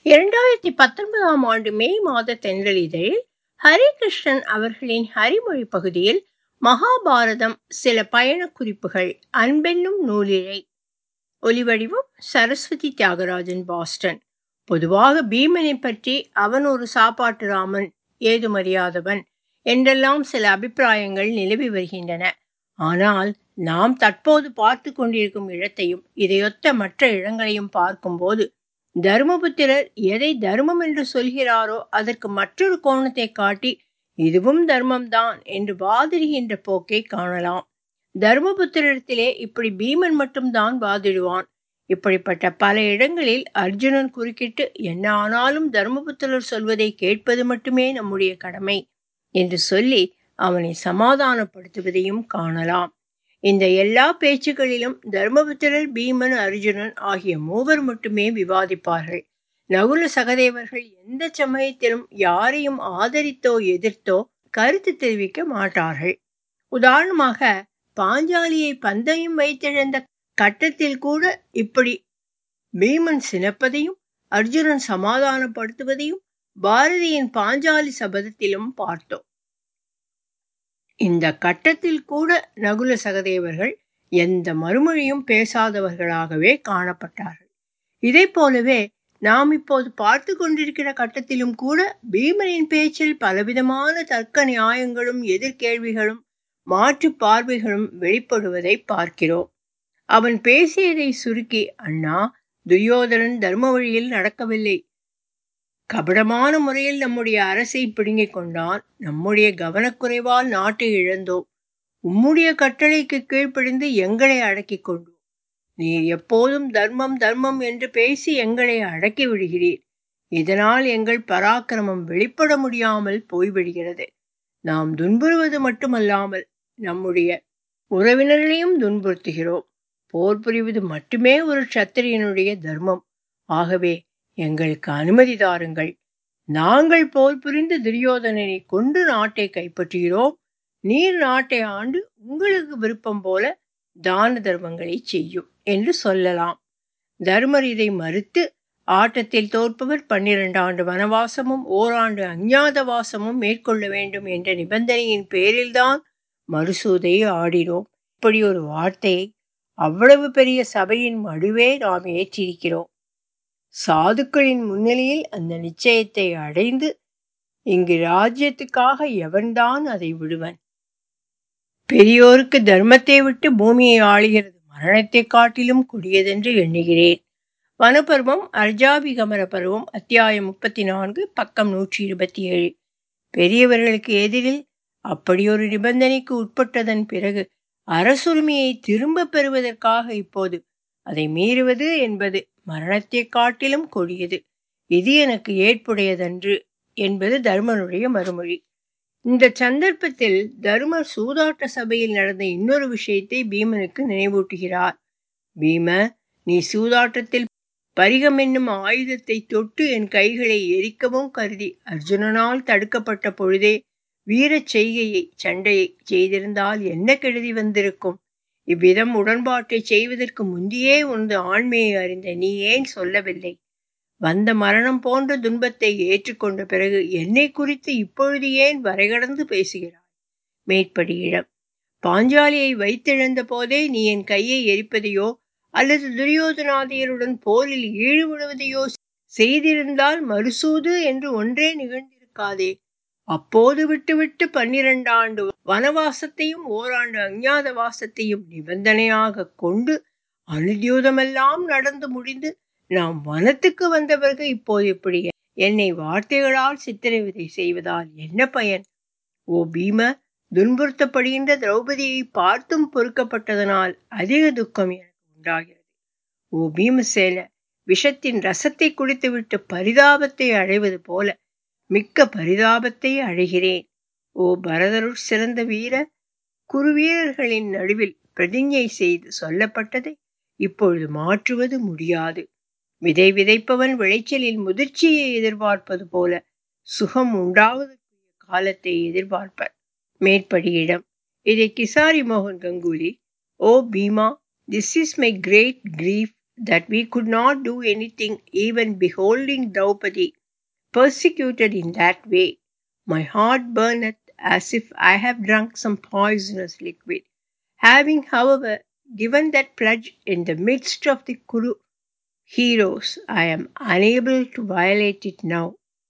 இரண்டாயிரத்தி பத்தொன்பதாம் ஆண்டு மே மாத தென்றலிதழில் ஹரிகிருஷ்ணன் அவர்களின் ஹரிமொழி பகுதியில் மகாபாரதம் சில பயண குறிப்புகள் அன்பென்னும் நூலிழை ஒலிவடிவம் சரஸ்வதி தியாகராஜன் பாஸ்டன் பொதுவாக பீமனை பற்றி அவன் ஒரு சாப்பாட்டு ராமன் ஏதுமறியாதவன் என்றெல்லாம் சில அபிப்பிராயங்கள் நிலவி வருகின்றன ஆனால் நாம் தற்போது பார்த்து கொண்டிருக்கும் இடத்தையும் இதையொத்த மற்ற இடங்களையும் பார்க்கும்போது தர்மபுத்திரர் எதை தர்மம் என்று சொல்கிறாரோ அதற்கு மற்றொரு கோணத்தை காட்டி இதுவும் தர்மம்தான் என்று வாதிடுகின்ற போக்கை காணலாம் தர்மபுத்திரத்திலே இப்படி பீமன் மட்டும்தான் வாதிடுவான் இப்படிப்பட்ட பல இடங்களில் அர்ஜுனன் குறுக்கிட்டு என்ன ஆனாலும் தர்மபுத்திரர் சொல்வதை கேட்பது மட்டுமே நம்முடைய கடமை என்று சொல்லி அவனை சமாதானப்படுத்துவதையும் காணலாம் இந்த எல்லா பேச்சுகளிலும் தர்மபுத்திரர் பீமன் அர்ஜுனன் ஆகிய மூவர் மட்டுமே விவாதிப்பார்கள் நகுல சகதேவர்கள் எந்த சமயத்திலும் யாரையும் ஆதரித்தோ எதிர்த்தோ கருத்து தெரிவிக்க மாட்டார்கள் உதாரணமாக பாஞ்சாலியை பந்தயம் வைத்திழந்த கட்டத்தில் கூட இப்படி பீமன் சினப்பதையும் அர்ஜுனன் சமாதானப்படுத்துவதையும் பாரதியின் பாஞ்சாலி சபதத்திலும் பார்த்தோம் இந்த கட்டத்தில் கூட நகுல சகதேவர்கள் எந்த மறுமொழியும் பேசாதவர்களாகவே காணப்பட்டார்கள் இதை போலவே நாம் இப்போது பார்த்து கொண்டிருக்கிற கட்டத்திலும் கூட பீமனின் பேச்சில் பலவிதமான தர்க்க நியாயங்களும் எதிர்கேள்விகளும் மாற்று பார்வைகளும் வெளிப்படுவதை பார்க்கிறோம் அவன் பேசியதை சுருக்கி அண்ணா துரியோதனன் தர்ம வழியில் நடக்கவில்லை கபடமான முறையில் நம்முடைய அரசை பிடுங்கிக் கொண்டான் நம்முடைய கவனக்குறைவால் நாட்டை இழந்தோம் உம்முடைய கட்டளைக்கு கீழ்ப்படிந்து எங்களை அடக்கிக் கொண்டோம் நீர் எப்போதும் தர்மம் தர்மம் என்று பேசி எங்களை அடக்கி விடுகிறீர் இதனால் எங்கள் பராக்கிரமம் வெளிப்பட முடியாமல் போய்விடுகிறது நாம் துன்புறுவது மட்டுமல்லாமல் நம்முடைய உறவினர்களையும் துன்புறுத்துகிறோம் போர் புரிவது மட்டுமே ஒரு சத்திரியனுடைய தர்மம் ஆகவே எங்களுக்கு அனுமதி தாருங்கள் நாங்கள் போர் புரிந்து துரியோதனனை கொண்டு நாட்டை கைப்பற்றுகிறோம் நீர் நாட்டை ஆண்டு உங்களுக்கு விருப்பம் போல தான தர்மங்களை செய்யும் என்று சொல்லலாம் தர்மர் இதை மறுத்து ஆட்டத்தில் தோற்பவர் பன்னிரண்டு ஆண்டு வனவாசமும் ஓராண்டு அஞ்ஞாத வாசமும் மேற்கொள்ள வேண்டும் என்ற நிபந்தனையின் பேரில்தான் மறுசூதை ஆடினோம் இப்படி ஒரு வார்த்தையை அவ்வளவு பெரிய சபையின் மடுவே நாம் ஏற்றிருக்கிறோம் சாதுக்களின் முன்னிலையில் அந்த நிச்சயத்தை அடைந்து இங்கு ராஜ்யத்துக்காக எவன்தான் அதை விடுவன் பெரியோருக்கு தர்மத்தை விட்டு பூமியை ஆளுகிறது மரணத்தை காட்டிலும் கொடியதென்று எண்ணுகிறேன் வனப்பருவம் அர்ஜாபிகமர பருவம் அத்தியாயம் முப்பத்தி நான்கு பக்கம் நூற்றி இருபத்தி ஏழு பெரியவர்களுக்கு எதிரில் அப்படியொரு நிபந்தனைக்கு உட்பட்டதன் பிறகு அரசுரிமையை திரும்ப பெறுவதற்காக இப்போது அதை மீறுவது என்பது மரணத்தை காட்டிலும் கொடியது இது எனக்கு ஏற்புடையதன்று என்பது தர்மனுடைய மறுமொழி இந்த சந்தர்ப்பத்தில் தர்மர் சூதாட்ட சபையில் நடந்த இன்னொரு விஷயத்தை பீமனுக்கு நினைவூட்டுகிறார் பீம நீ சூதாட்டத்தில் பரிகம் என்னும் ஆயுதத்தை தொட்டு என் கைகளை எரிக்கவும் கருதி அர்ஜுனனால் தடுக்கப்பட்ட பொழுதே வீரச் செய்கையை சண்டையை செய்திருந்தால் என்ன கெடுதி வந்திருக்கும் இவ்விதம் உடன்பாட்டை செய்வதற்கு முந்தியே உனது ஆண்மையை அறிந்த நீ ஏன் சொல்லவில்லை வந்த மரணம் போன்ற துன்பத்தை ஏற்றுக்கொண்ட பிறகு என்னை குறித்து இப்பொழுது ஏன் வரைகடந்து பேசுகிறாய் மேற்படியிடம் பாஞ்சாலியை வைத்திழந்த போதே நீ என் கையை எரிப்பதையோ அல்லது துரியோதனாதியருடன் போரில் ஈடுபடுவதையோ செய்திருந்தால் மறுசூது என்று ஒன்றே நிகழ்ந்திருக்காதே அப்போது விட்டுவிட்டு பன்னிரண்டாண்டு வனவாசத்தையும் ஓராண்டு அஞ்ஞாத வாசத்தையும் நிபந்தனையாக கொண்டு அனுதியூதமெல்லாம் நடந்து முடிந்து நாம் வனத்துக்கு வந்த பிறகு இப்போது இப்படி என்னை வார்த்தைகளால் சித்திரவதை செய்வதால் என்ன பயன் ஓ பீம துன்புறுத்தப்படுகின்ற திரௌபதியை பார்த்தும் பொறுக்கப்பட்டதனால் அதிக துக்கம் எனக்கு உண்டாகிறது ஓ பீமசேன விஷத்தின் ரசத்தை குடித்துவிட்டு பரிதாபத்தை அடைவது போல மிக்க பரிதாபத்தை அழைகிறேன் ஓ பரதருள் சிறந்த வீர குருவீரர்களின் நடுவில் பிரதிஞ்ஞை செய்து சொல்லப்பட்டதை இப்பொழுது மாற்றுவது முடியாது விதை விதைப்பவன் விளைச்சலில் முதிர்ச்சியை எதிர்பார்ப்பது போல சுகம் உண்டாவதற்குரிய காலத்தை எதிர்பார்ப்பர் மேற்படியிடம் இதை கிசாரி மோகன் Ganguli O Bhima this is my great grief that we could not do anything even beholding Draupadi persecuted in that way. My heart burneth as if I have drunk some poisonous liquid. Having, however, given that pledge in the midst of the Kuru heroes, I am unable to violate it now.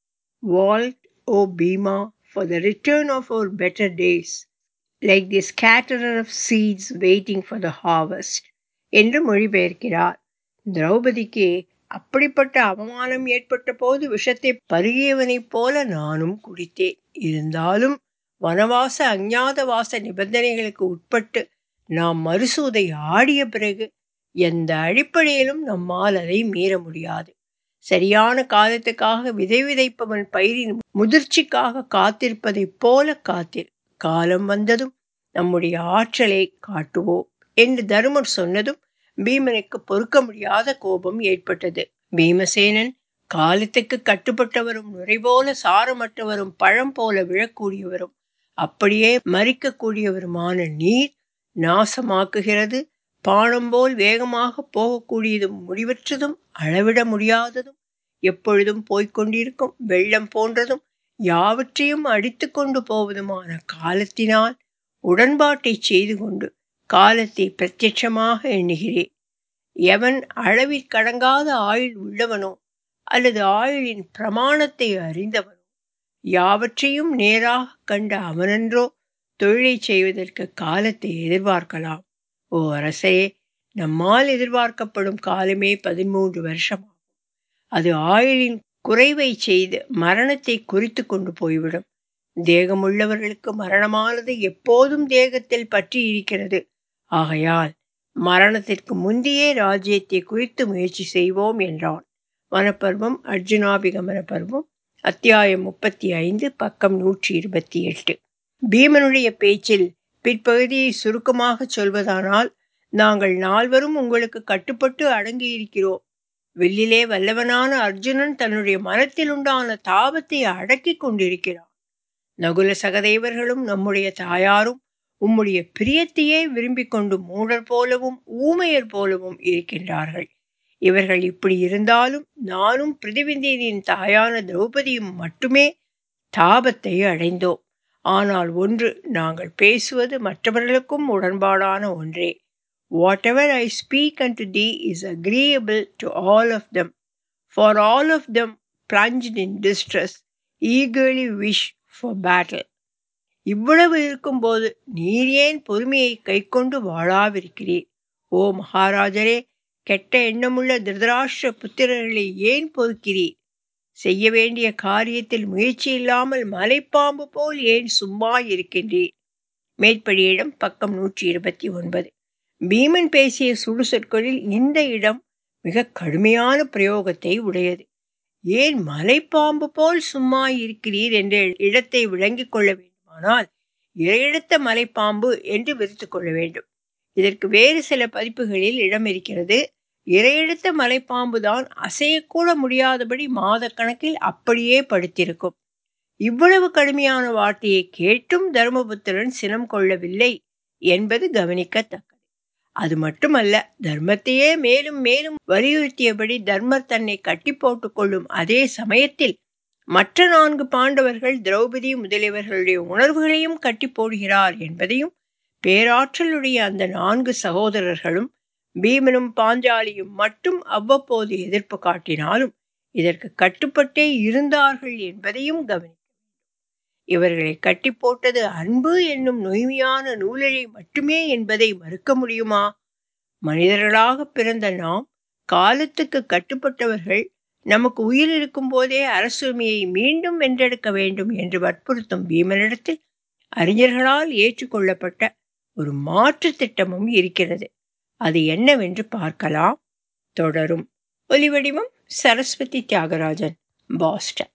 Vault, O Bhima, for the return of our better days, like the scatterer of seeds waiting for the harvest. என்று மொழிபெயர்க்கிறார் திரௌபதிக்கு அப்படிப்பட்ட அவமானம் ஏற்பட்ட போது விஷத்தை பருகியவனைப் போல நானும் குடித்தேன் இருந்தாலும் வனவாச அஞ்ஞாதவாச நிபந்தனைகளுக்கு உட்பட்டு நாம் மறுசூதை ஆடிய பிறகு எந்த அடிப்படையிலும் நம்மால் அதை மீற முடியாது சரியான காலத்துக்காக விதை விதைப்பவன் பயிரின் முதிர்ச்சிக்காக காத்திருப்பதைப் போல காத்திரு காலம் வந்ததும் நம்முடைய ஆற்றலை காட்டுவோம் என்று தருமர் சொன்னதும் பீமனுக்கு பொறுக்க முடியாத கோபம் ஏற்பட்டது பீமசேனன் காலத்துக்கு கட்டுப்பட்டவரும் நுரைபோல சாரமற்றவரும் பழம் போல விழக்கூடியவரும் அப்படியே மறிக்கக்கூடியவருமான நீர் நாசமாக்குகிறது பானம் போல் வேகமாக போகக்கூடியதும் முடிவற்றதும் அளவிட முடியாததும் எப்பொழுதும் போய்கொண்டிருக்கும் வெள்ளம் போன்றதும் யாவற்றையும் அடித்து கொண்டு போவதுமான காலத்தினால் உடன்பாட்டை செய்து கொண்டு காலத்தை பிரத்யட்சமாக எண்ணுகிறேன் எவன் அளவிற்கடங்காத ஆயுள் உள்ளவனோ அல்லது ஆயுளின் பிரமாணத்தை அறிந்தவனோ யாவற்றையும் நேராக கண்ட அவனன்றோ தொழிலை செய்வதற்கு காலத்தை எதிர்பார்க்கலாம் ஓ அரசே நம்மால் எதிர்பார்க்கப்படும் காலமே பதிமூன்று வருஷமாகும் அது ஆயுளின் குறைவை செய்து மரணத்தை குறித்து கொண்டு போய்விடும் தேகமுள்ளவர்களுக்கு மரணமானது எப்போதும் தேகத்தில் பற்றி இருக்கிறது ஆகையால் மரணத்திற்கு முந்தையே ராஜ்யத்தை குறித்து முயற்சி செய்வோம் என்றான் வனப்பருவம் அர்ஜுனாபிகமன பருவம் அத்தியாயம் முப்பத்தி ஐந்து பக்கம் நூற்றி இருபத்தி எட்டு பீமனுடைய பேச்சில் பிற்பகுதியை சுருக்கமாக சொல்வதானால் நாங்கள் நால்வரும் உங்களுக்கு கட்டுப்பட்டு அடங்கியிருக்கிறோம் வில்லிலே வல்லவனான அர்ஜுனன் தன்னுடைய மனத்தில் உண்டான தாபத்தை அடக்கிக் கொண்டிருக்கிறான் நகுல சகதேவர்களும் நம்முடைய தாயாரும் உம்முடைய பிரியத்தையே விரும்பிக் கொண்டு மூடர் போலவும் ஊமையர் போலவும் இருக்கின்றார்கள் இவர்கள் இப்படி இருந்தாலும் நானும் பிரதிபிந்தியனின் தாயான திரௌபதியும் மட்டுமே தாபத்தை அடைந்தோம் ஆனால் ஒன்று நாங்கள் பேசுவது மற்றவர்களுக்கும் உடன்பாடான ஒன்றே whatever I speak and to the is agreeable to all of them for all of them plunged in distress eagerly wish for battle இவ்வளவு இருக்கும்போது நீர் ஏன் பொறுமையை கைக்கொண்டு வாழாவிருக்கிறீர் ஓ மகாராஜரே கெட்ட எண்ணமுள்ள திருதராஷ்டிர புத்திரர்களை ஏன் பொறுக்கிறீர் செய்ய வேண்டிய காரியத்தில் முயற்சி இல்லாமல் மலைப்பாம்பு போல் ஏன் சும்மா இருக்கின்றீர் மேற்படியிடம் பக்கம் நூற்றி இருபத்தி ஒன்பது பீமன் பேசிய சுடு சொற்களில் இந்த இடம் மிக கடுமையான பிரயோகத்தை உடையது ஏன் மலைப்பாம்பு போல் சும்மா இருக்கிறீர் என்ற இடத்தை விளங்கிக் கொள்ள வேண்டுமானால் இரையெடுத்த மலைப்பாம்பு என்று விரித்து கொள்ள வேண்டும் இதற்கு வேறு சில பதிப்புகளில் இடம் இருக்கிறது இரையெடுத்த மலைப்பாம்பு தான் அசையக்கூட முடியாதபடி மாதக்கணக்கில் அப்படியே படுத்திருக்கும் இவ்வளவு கடுமையான வார்த்தையை கேட்டும் தர்மபுத்திரன் சினம் கொள்ளவில்லை என்பது கவனிக்கத்தக்கது அது மட்டுமல்ல தர்மத்தையே மேலும் மேலும் வலியுறுத்தியபடி தர்மர் தன்னை கட்டி போட்டுக் கொள்ளும் அதே சமயத்தில் மற்ற நான்கு பாண்டவர்கள் திரௌபதி முதலியவர்களுடைய உணர்வுகளையும் கட்டி போடுகிறார் என்பதையும் பேராற்றலுடைய அந்த நான்கு சகோதரர்களும் பீமனும் பாஞ்சாலியும் மட்டும் அவ்வப்போது எதிர்ப்பு காட்டினாலும் இதற்கு கட்டுப்பட்டே இருந்தார்கள் என்பதையும் கவனிக்க இவர்களை கட்டி போட்டது அன்பு என்னும் நொய்மையான நூலிழை மட்டுமே என்பதை மறுக்க முடியுமா மனிதர்களாக பிறந்த நாம் காலத்துக்கு கட்டுப்பட்டவர்கள் நமக்கு உயிர் இருக்கும் போதே அரசுரிமையை மீண்டும் வென்றெடுக்க வேண்டும் என்று வற்புறுத்தும் பீமனிடத்தில் அறிஞர்களால் ஏற்றுக்கொள்ளப்பட்ட ஒரு மாற்று திட்டமும் இருக்கிறது அது என்னவென்று பார்க்கலாம் தொடரும் ஒலிவடிவம் சரஸ்வதி தியாகராஜன் பாஸ்டன்